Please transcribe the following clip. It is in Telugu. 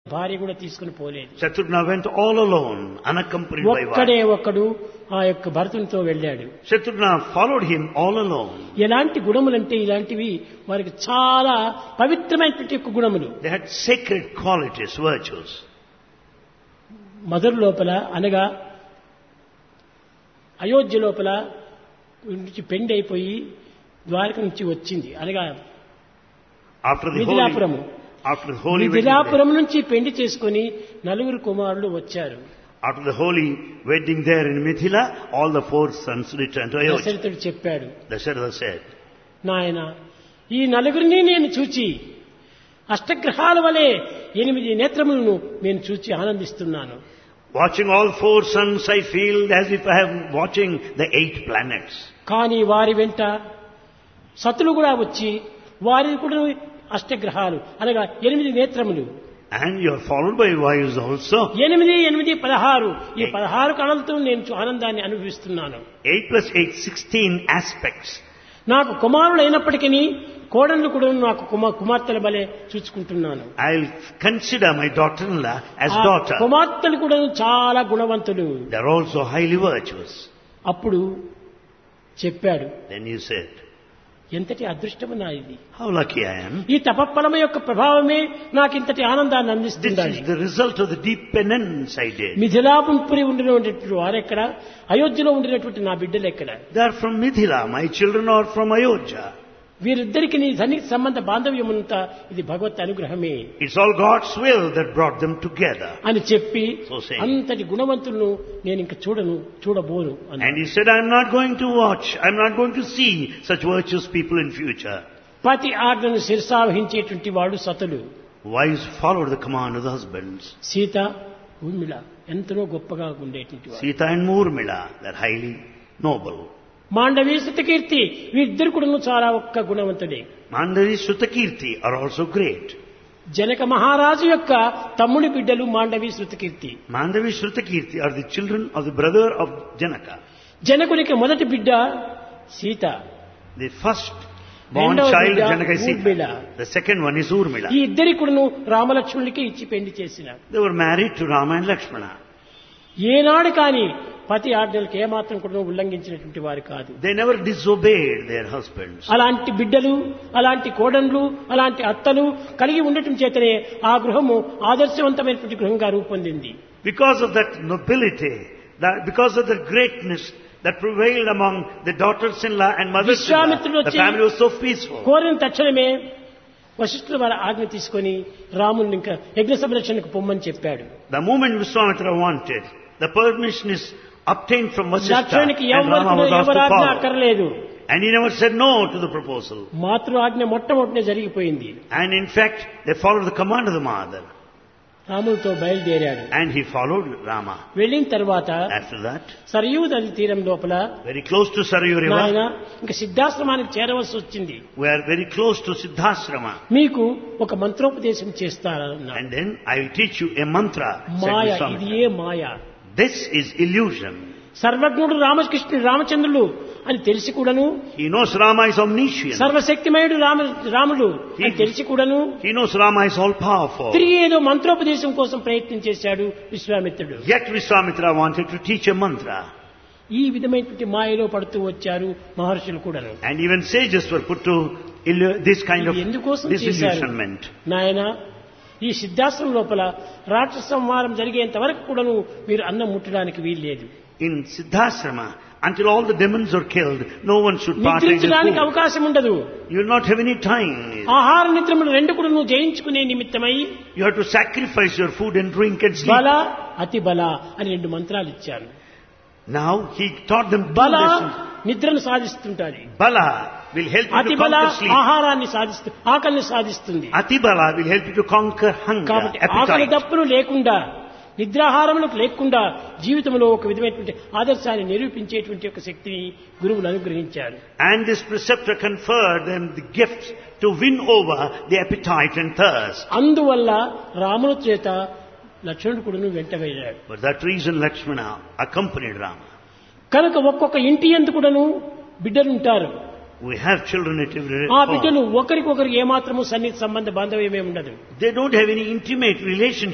భార్య కూడా తీసుకుని పోలేదు Shatrugna went all alone, unaccompanied by ఒక్కడే wife. ఒక్కడు ఆ యొక్క భరతునితో వెళ్ళాడు Shatrugna followed him all alone. ఎలాంటి గుణములంటే ఇలాంటివి వారికి చాలా పవిత్రమైనటువంటి యొక్క గుణములు They had sacred qualities, virtues. మధుర లోపల అనగా అయోధ్య లోపల నుంచి పెండి అయిపోయి ద్వారక నుంచి వచ్చింది అనగా After the మిథిలాపురము holy, after the holy wedding day, Mithilapuram నుంచి పెండి చేసుకుని నలుగురు కుమారులు వచ్చారు after the holy wedding there in Mithila, all the four sons returned to Ayodhya. దశరథుడు చెప్పాడు Dasharatha said, నాయన ఈ నలుగురిని నేను చూచి అష్టగ్రహాల వలె ఎనిమిది నేత్రములను నేను చూచి ఆనందిస్తున్నాను Watching all four sons, I feel as if I am watching the eight planets. కానీ వారి వెంట సతులు కూడా వచ్చి వారి కూడా అష్టగ్రహాలు అనగా ఎనిమిది నేత్రములు And you are followed by wives also. ఎనిమిది ఎనిమిది పదహారు ఈ పదహారు కళలతో నేను చూ- ఆనందాన్ని అనుభవిస్తున్నాను 8 plus 8, 16 aspects. నాకు కుమారులు అయినప్పటికీ కోడళ్ళు కూడా నాకు కుమార్ కుమార్తెల బలే చూసుకుంటున్నాను I'll consider my daughter-in-law as ఆ daughter. కుమార్తెలు కూడా చాలా గుణవంతులు They're also highly virtuous. అప్పుడు చెప్పాడు Then you said, ఎంతటి అదృష్టము నా ఇది how lucky I am. ఈ తపఫలము యొక్క ప్రభావమే నాకు ఇంతటి ఆనందాన్ని This అందిస్తుంది is the result of the deep penance I did. Mithilapuri ఉండినటువంటి వారెక్కడ అయోధ్యలో ఉండినటువంటి నా బిడ్డలు ఎక్కడ They are from Mithila. My children are from Ayodhya. వీరిద్దరికి నీ సన్నిహిత సంబంధ బాంధవ్యమంతా ఇది భగవత్ అనుగ్రహమే It's all God's will that brought them together. అని చెప్పి So saying. అంతటి గుణవంతులను నేను ఇంక చూడను చూడబోను అన్నాడు. And he said, I'm not going to watch, I'm not going to see such virtuous people in future. పతి ఆజ్ఞను శిరసావహించేటువంటి వాడు సతులు Wives followed the command of the husbands. Sita Urmila ఎంతనో గొప్పగా ఉండేటువంటి వాడు Sita and Murmila, they're highly noble. Mandavi సుతకీర్తి వీరిద్దరు కూడా చాలా ఒక్క గుణవంతుడే Mandavi Sutakirti are also great. Janaka మహారాజు యొక్క తమ్ముడి బిడ్డలు Mandovi Shrutakirti Mandavi Shrutakirti are the children of the brother of Janaka. జనకునికి మొదటి బిడ్డ సీత The first born రెండవ child బిడ్డ of Janaka is Urmila. Sita. The second one is Urmila. ఈ ఇద్దరి కూడాను రామలక్ష్మణుడికి ఇచ్చి పెళ్లి చేసిన They were married to Rama and Lakshmana. ఏనాడు కాని పతి ఆజ్ఞలకు ఏమాత్రం కూడా ఉల్లంఘించినటువంటి వారు కాదు They never disobeyed their husbands. అలాంటి బిడ్డలు అలాంటి కోడన్లు అలాంటి అత్తలు కలిగి ఉండటం చేతనే ఆ గృహము ఆదర్శవంతమైనటువంటి గృహంగా రూపొందింది Because of that nobility, that because of the greatness that prevailed among the daughters-in-law and mothers-in-law, విశ్వామిత్రుడు the వచ్చి- family was so peaceful. కోరిన తక్షణమే వశిష్ఠుల వారి ఆజ్ఞ తీసుకొని రాముని ఇంకా యజ్ఞ సంరక్షణకు పొమ్మని చెప్పాడు The moment Vishwamitra wanted, the permission is obtained from Vasishtha లక్ష్మణునికి and Rama ఎవరికి was asked to ఎవరాజ్ఞ follow. అక్కర్లేదు And he never said no to the proposal. మాతృ ఆజ్ఞ మొట్టమొదటినే జరిగిపోయింది And in fact, they followed the command of the mother. రాములతో బయలుదేరాడు And he followed Rama. వెళ్ళిన తర్వాత After that, సరయూ నది తీరం లోపల very close to Sarayu నాయన River, ఇంకా సిద్ధాశ్రమానికి చేరవలసి వచ్చింది we are very close to Siddhasrama. మీకు ఒక మంత్రోపదేశం చేస్తారన్నాడు And then I will teach you a mantra, said మాయ ఇది Vishwamitra. A Maya This is illusion. సర్వజ్ఞుడు రామకృష్ణుడు రామచంద్రులు అని తెలిసి కూడాను He knows Rama is omniscient. సర్వశక్తిమయుడు Rama రాముడు అని తెలిసి కూడాను He knows Rama is all powerful. తిరిగి ఏదో మంత్రోపదేశం కోసం ప్రయత్నం చేశాడు విశ్వామిత్రుడు Yet Vishwamitra wanted to teach a mantra. ఈ విధమైనటువంటి మాయలో పడుతూ వచ్చారు మహర్షులు కూడాను And even sages were put to illu- this kind of ఇది ఎందుకోసం చేశారు disillusionment. నాయన ఈ సిద్ధాశ్రమం లోపల రాక్షస సంహారం జరిగేంత వరకు కూడాను మీరు అన్నం ముట్టడానికి వీల్లేదు In Siddhasrama, until all the demons are killed, no one should partake in నిద్రించడానికి food. అవకాశం ఉండదు You will not have any time. ఆహార నిద్రములు రెండు కూడా నువ్వు జయించుకునే నిమిత్తమై You have to sacrifice your food and drink and sleep. బల అతి బల అని రెండు మంత్రాలు ఇచ్చాను Now he taught them two బల lessons. నిద్రను సాధిస్తుంటాది Bala will help you అతి to బల conquer sleep. ఆహారాన్ని సాధిస్తూ ఆకలిని సాధిస్తుంది Atibala will help you to conquer hunger, కాబట్టి ఆకలి appetite. దప్పులు లేకుండా నిద్రాహారములకు లేకుండా జీవితంలో ఒక విధమైనటువంటి ఆదర్శాన్ని నిరూపించేటువంటి ఒక శక్తిని గురువులు అనుగ్రహించారు And this preceptor conferred them the gift to win over the appetite and thirst. అందువల్ల రాముని చేత లక్ష్మణుడు కూడా వెంట వెళ్ళాడు For that reason Lakshmana accompanied Rama. కనుక ఒక్కొక్క ఇంటి ఎందు కూడాను బిడ్డలుంటారు We have children at every ఆ home. బిడ్డలు ఒకరికొకరికి ఏమాత్రము సన్నిహిత సంబంధ బాంధవ్యమే ఉండదు They don't have any intimate relationship